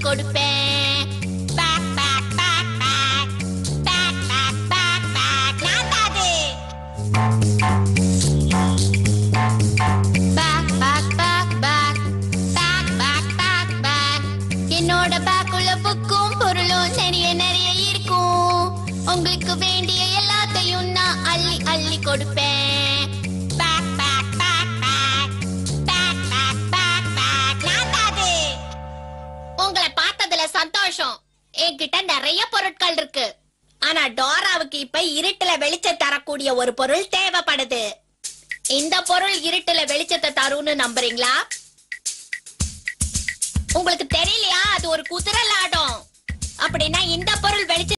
கொடுப்பேன் bag bag bag bag bag bag bag bag நான் தான் அது bag bag bag bag bag bag bag bag என்னோட பேக்குள்ள புக்கும் பொருளும் நிறைய நிறைய இருக்கும் உங்களுக்கு வேண்டிய எல்லாத்தையும் நான் அள்ளி அள்ளி கொடுப்பேன் bag bag bag bag bag bag bag bag நான் தான் அது உங்களை பார்த்ததுல சந்தோஷம் என்கிட்ட நிறைய பொருட்கள் இருக்கு ஆனா டோராவுக்கு இப்ப இருட்டுல வெளிச்சம் தரக்கூடிய ஒரு பொருள் தேவைப்படுது இந்த பொருள் இருட்டுல வெளிச்சத்தை தரும்னு நம்புறீங்களா உங்களுக்கு தெரியலையா அது ஒரு குதிரை லாடம் அப்படின்னா இந்த பொருள் வெளிச்ச